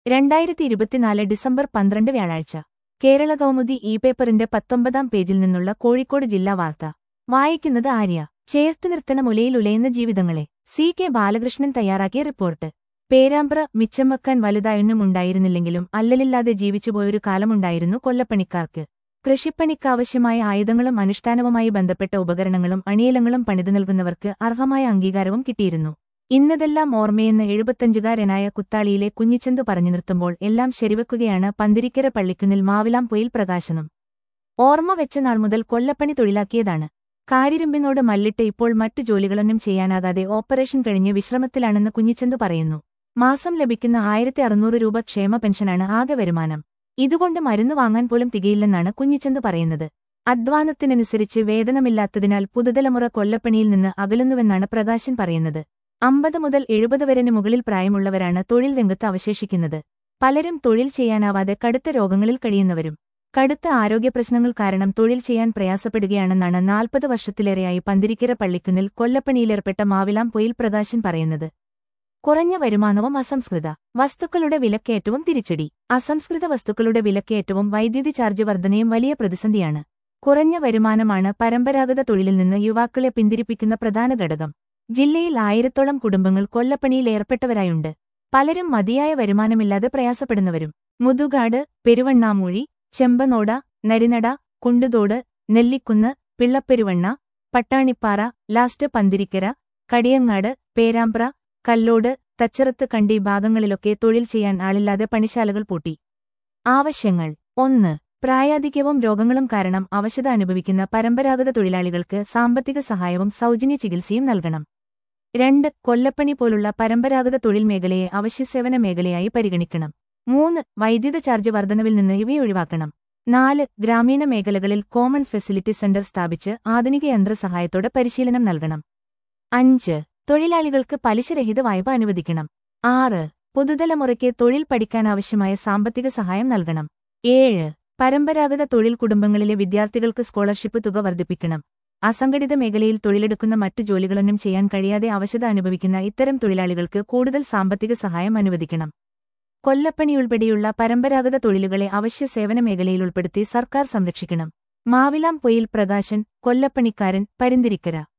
രണ്ടായിരത്തി ഇരുപത്തിനാല് ഡിസംബർ പന്ത്രണ്ട് വ്യാഴാഴ്ച കേരള കൗമുദി ഇ പേപ്പറിന്റെ പത്തൊമ്പതാം പേജിൽ നിന്നുള്ള കോഴിക്കോട് ജില്ലാ വാർത്ത വായിക്കുന്നത് ആര്യ ചേർത്ത് നിർത്തണ മുലയിൽ ഉലയുന്ന ജീവിതങ്ങളെ സി കെ ബാലകൃഷ്ണൻ തയ്യാറാക്കിയ റിപ്പോർട്ട് പേരാമ്പ്ര മിച്ചം വെക്കാൻ വലുതായൊന്നും ഉണ്ടായിരുന്നില്ലെങ്കിലും അല്ലലില്ലാതെ ജീവിച്ചുപോയൊരു കാലമുണ്ടായിരുന്നു കൊല്ലപ്പണിക്കാർക്ക് കൃഷിപ്പണിക്കാവശ്യമായ ആയുധങ്ങളും അനുഷ്ഠാനവുമായി ബന്ധപ്പെട്ട ഉപകരണങ്ങളും അണിയലങ്ങളും പണിതു നൽകുന്നവർക്ക് അർഹമായ അംഗീകാരവും കിട്ടിയിരുന്നു ഇന്നതെല്ലാം ഓർമ്മയെന്ന് എഴുപത്തഞ്ചുകാരനായ കുത്താളിയിലെ കുഞ്ഞിച്ചന്തു പറഞ്ഞു നിർത്തുമ്പോൾ എല്ലാം ശരിവെക്കുകയാണ് പന്തിരിക്കര പള്ളിക്കുന്നിൽ മാവിലാം പൊയിൽ പ്രകാശനം ഓർമ്മ വെച്ച നാൾ മുതൽ കൊല്ലപ്പണി തൊഴിലാക്കിയതാണ് കാരിരുമ്പിനോട് മല്ലിട്ട് ഇപ്പോൾ മറ്റു ജോലികളൊന്നും ചെയ്യാനാകാതെ ഓപ്പറേഷൻ കഴിഞ്ഞ് വിശ്രമത്തിലാണെന്ന് കുഞ്ഞിച്ചന്തു പറയുന്നു മാസം ലഭിക്കുന്ന ആയിരത്തി അറുന്നൂറ് രൂപ ക്ഷേമ പെൻഷനാണ് ആകെ വരുമാനം ഇതുകൊണ്ട് മരുന്ന് വാങ്ങാൻ പോലും തികയില്ലെന്നാണ് കുഞ്ഞിച്ചന്തു പറയുന്നത് അധ്വാനത്തിനനുസരിച്ച് വേതനമില്ലാത്തതിനാൽ പുതുതലമുറ കൊല്ലപ്പണിയിൽ നിന്ന് അകലുന്നുവെന്നാണ് പ്രകാശൻ പറയുന്നത് അമ്പത് മുതൽ എഴുപത് വരെന് മുകളിൽ പ്രായമുള്ളവരാണ് തൊഴിൽ രംഗത്ത് അവശേഷിക്കുന്നത് പലരും തൊഴിൽ ചെയ്യാനാവാതെ കടുത്ത രോഗങ്ങളിൽ കഴിയുന്നവരും കടുത്ത ആരോഗ്യപ്രശ്നങ്ങൾ കാരണം തൊഴിൽ ചെയ്യാൻ പ്രയാസപ്പെടുകയാണെന്നാണ് നാൽപ്പത് വർഷത്തിലേറെയായി പന്തിരിക്കര പള്ളിക്കുന്നിൽ കൊല്ലപ്പണിയിലേർപ്പെട്ട മാവിലാം പൊയിൽ പ്രകാശൻ പറയുന്നത് കുറഞ്ഞ വരുമാനവും അസംസ്കൃത വസ്തുക്കളുടെ വിലക്കയറ്റവും തിരിച്ചടി അസംസ്കൃത വസ്തുക്കളുടെ വിലക്കയറ്റവും വൈദ്യുതി ചാർജ് വർധനയും വലിയ പ്രതിസന്ധിയാണ് കുറഞ്ഞ വരുമാനമാണ് പരമ്പരാഗത തൊഴിലിൽ നിന്ന് യുവാക്കളെ പിന്തിരിപ്പിക്കുന്ന പ്രധാന ഘടകം ജില്ലയിൽ ആയിരത്തോളം കുടുംബങ്ങൾ കൊല്ലപ്പണിയിൽ ഏർപ്പെട്ടവരായുണ്ട് പലരും മതിയായ വരുമാനമില്ലാതെ പ്രയാസപ്പെടുന്നവരും മുതുകാട് പെരുവണ്ണാമൂഴി ചെമ്പനോട നരിനട കുണ്ടുതോട് നെല്ലിക്കുന്ന് പിള്ളപ്പെരുവണ്ണ പട്ടാണിപ്പാറ ലാസ്റ്റ് പന്തിരിക്കര കടിയങ്ങാട് പേരാമ്പ്ര കല്ലോട് തച്ചറത്ത് കണ്ടി ഭാഗങ്ങളിലൊക്കെ തൊഴിൽ ചെയ്യാൻ ആളില്ലാതെ പണിശാലകൾ പൂട്ടി ആവശ്യങ്ങൾ ഒന്ന് പ്രായാധിക്യവും രോഗങ്ങളും കാരണം അവശത അനുഭവിക്കുന്ന പരമ്പരാഗത തൊഴിലാളികൾക്ക് സാമ്പത്തിക സഹായവും സൗജന്യ ചികിത്സയും നൽകണം രണ്ട് കൊല്ലപ്പണി പോലുള്ള പരമ്പരാഗത തൊഴിൽ മേഖലയെ അവശ്യസേവന മേഖലയായി പരിഗണിക്കണം മൂന്ന് വൈദ്യുത ചാർജ് വർധനവിൽ നിന്ന് ഇവയെ ഒഴിവാക്കണം നാല് ഗ്രാമീണ മേഖലകളിൽ കോമൺ ഫെസിലിറ്റി സെന്റർ സ്ഥാപിച്ച് ആധുനിക യന്ത്രസഹായത്തോടെ പരിശീലനം നൽകണം അഞ്ച് തൊഴിലാളികൾക്ക് പലിശരഹിത വായ്പ അനുവദിക്കണം ആറ് പുതുതലമുറയ്ക്ക് തൊഴിൽ പഠിക്കാനാവശ്യമായ സാമ്പത്തിക സഹായം നൽകണം ഏഴ് പരമ്പരാഗത തൊഴിൽ കുടുംബങ്ങളിലെ വിദ്യാർത്ഥികൾക്ക് സ്കോളർഷിപ്പ് തുക വർദ്ധിപ്പിക്കണം അസംഘടിത മേഖലയിൽ തൊഴിലെടുക്കുന്ന മറ്റു ജോലികളൊന്നും ചെയ്യാൻ കഴിയാതെ അവശത അനുഭവിക്കുന്ന ഇത്തരം തൊഴിലാളികൾക്ക് കൂടുതൽ സാമ്പത്തിക സഹായം അനുവദിക്കണം കൊല്ലപ്പണി ഉൾപ്പെടെയുള്ള പരമ്പരാഗത തൊഴിലുകളെ അവശ്യ സേവന മേഖലയിൽ ഉൾപ്പെടുത്തി സർക്കാർ സംരക്ഷിക്കണം മാവിലാം പൊയിൽ പ്രകാശൻ കൊല്ലപ്പണിക്കാരൻ പരിന്തിരിക്കര